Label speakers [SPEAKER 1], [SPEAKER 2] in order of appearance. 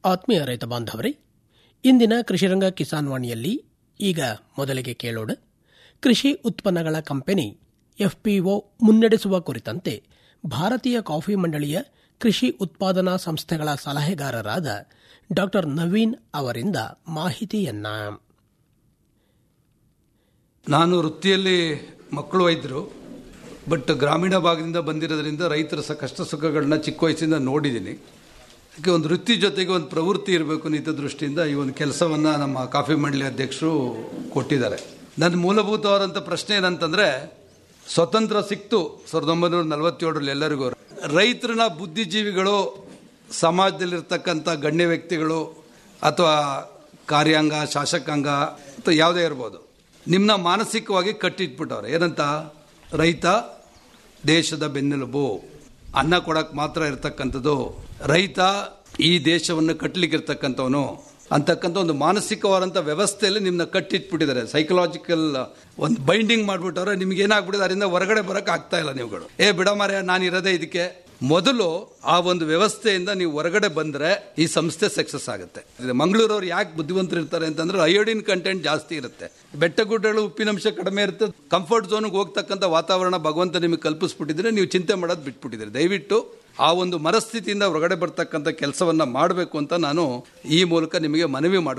[SPEAKER 1] ಆತ್ಮೀಯ ರೈತ ಬಾಂಧವರೇ ಇಂದಿನ ಕೃಷಿರಂಗ ಕಿಸಾನ್ ವಾಣಿಯಲ್ಲಿ ಈಗ ಮೊದಲಿಗೆ ಕೇಳೋಣ ಕೃಷಿ ಉತ್ಪನ್ನಗಳ ಕಂಪನಿ ಎಫ್ಪಿಒ ಮುನ್ನಡೆಸುವ ಕುರಿತಂತೆ ಭಾರತೀಯ ಕಾಫಿ ಮಂಡಳಿಯ ಕೃಷಿ ಉತ್ಪಾದನಾ ಸಂಸ್ಥೆಗಳ ಸಲಹೆಗಾರರಾದ ಡಾ ನವೀನ್ ಅವರಿಂದ ಮಾಹಿತಿಯನ್ನ
[SPEAKER 2] ನಾನು ವೃತ್ತಿಯಲ್ಲಿ ಮಕ್ಕಳು ವೈದ್ಯರು ಬಟ್ ಗ್ರಾಮೀಣ ಭಾಗದಿಂದ ಬಂದಿರೋದ್ರಿಂದ ರೈತರ ಸ ಕಷ್ಟ ಸುಖಗಳನ್ನ ಚಿಕ್ಕ ವಯಸ್ಸಿಂದ ನೋಡಿದ್ದೀನಿ ಅದಕ್ಕೆ ಒಂದು ವೃತ್ತಿ ಜೊತೆಗೆ ಒಂದು ಪ್ರವೃತ್ತಿ ಇರಬೇಕು ಅನ್ನೋ ದೃಷ್ಟಿಯಿಂದ ಈ ಒಂದು ಕೆಲಸವನ್ನು ನಮ್ಮ ಕಾಫಿ ಮಂಡಳಿ ಅಧ್ಯಕ್ಷರು ಕೊಟ್ಟಿದ್ದಾರೆ ನನ್ನ ಮೂಲಭೂತವಾದಂಥ ಪ್ರಶ್ನೆ ಏನಂತಂದರೆ ಸ್ವತಂತ್ರ ಸಿಕ್ತು ಸಾವಿರದ ಒಂಬೈನೂರ ನಲವತ್ತೇಳರಲ್ಲಿ ಎಲ್ಲರಿಗೂ ರೈತರನ್ನ ಬುದ್ಧಿಜೀವಿಗಳು ಸಮಾಜದಲ್ಲಿರ್ತಕ್ಕಂಥ ಗಣ್ಯ ವ್ಯಕ್ತಿಗಳು ಅಥವಾ ಕಾರ್ಯಾಂಗ ಶಾಸಕಾಂಗ ಅಥವಾ ಯಾವುದೇ ಇರ್ಬೋದು ನಿಮ್ಮನ್ನ ಮಾನಸಿಕವಾಗಿ ಕಟ್ಟಿಟ್ಬಿಟ್ಟವ್ರೆ ಏನಂತ ರೈತ ದೇಶದ ಬೆನ್ನೆಲುಬು ಅನ್ನ ಕೊಡಕ್ಕೆ ಮಾತ್ರ ಇರ್ತಕ್ಕಂಥದ್ದು ರೈತ ಈ ದೇಶವನ್ನು ಕಟ್ಟಲಿಕ್ಕೆ ಇರ್ತಕ್ಕಂಥವನು ಅಂತಕ್ಕಂಥ ಒಂದು ಮಾನಸಿಕವಾದಂಥ ವ್ಯವಸ್ಥೆಯಲ್ಲಿ ನಿಮ್ಮನ್ನ ಕಟ್ಟಿಟ್ಬಿಟ್ಟಿದ್ದಾರೆ ಸೈಕಲಾಜಿಕಲ್ ಒಂದು ಬೈಂಡಿಂಗ್ ಮಾಡಿಬಿಟ್ಟವ್ರೆ ನಿಮ್ಗೆ ಏನಾಗ್ಬಿಟ್ಟಿದೆ ಅದರಿಂದ ಹೊರಗಡೆ ಬರೋಕೆ ಆಗ್ತಾ ಇಲ್ಲ ನೀವುಗಳು ಏ ಬಿಡ ಮಾರ್ಯ ನಾನು ಇರೋದೇ ಇದಕ್ಕೆ ಮೊದಲು ಆ ಒಂದು ವ್ಯವಸ್ಥೆಯಿಂದ ನೀವು ಹೊರಗಡೆ ಬಂದರೆ ಈ ಸಂಸ್ಥೆ ಸಕ್ಸಸ್ ಆಗುತ್ತೆ ಮಂಗಳೂರವ್ರು ಯಾಕೆ ಬುದ್ಧಿವಂತರು ಇರ್ತಾರೆ ಅಂತಂದ್ರೆ ಅಯೋಡಿನ್ ಕಂಟೆಂಟ್ ಜಾಸ್ತಿ ಇರುತ್ತೆ ಬೆಟ್ಟ ಗುಡ್ಡಗಳು ಉಪ್ಪಿನಂಶ ಕಡಿಮೆ ಇರುತ್ತೆ ಕಂಫರ್ಟ್ ಝೋನ್ಗೆ ಹೋಗ್ತಕ್ಕಂಥ ವಾತಾವರಣ ಭಗವಂತ ನಿಮಗೆ ಕಲ್ಪಿಸ್ಬಿಟ್ಟಿದ್ರೆ ನೀವು ಚಿಂತೆ ಮಾಡೋದು ಬಿಟ್ಬಿಟ್ಟಿದ್ದೀರಿ ದಯವಿಟ್ಟು ಆ ಒಂದು ಮನಸ್ಥಿತಿಯಿಂದ ಹೊರಗಡೆ ಬರ್ತಕ್ಕಂಥ ಕೆಲಸವನ್ನ ಮಾಡಬೇಕು ಅಂತ ನಾನು ಈ ಮೂಲಕ ನಿಮಗೆ ಮನವಿ ಮಾಡಿ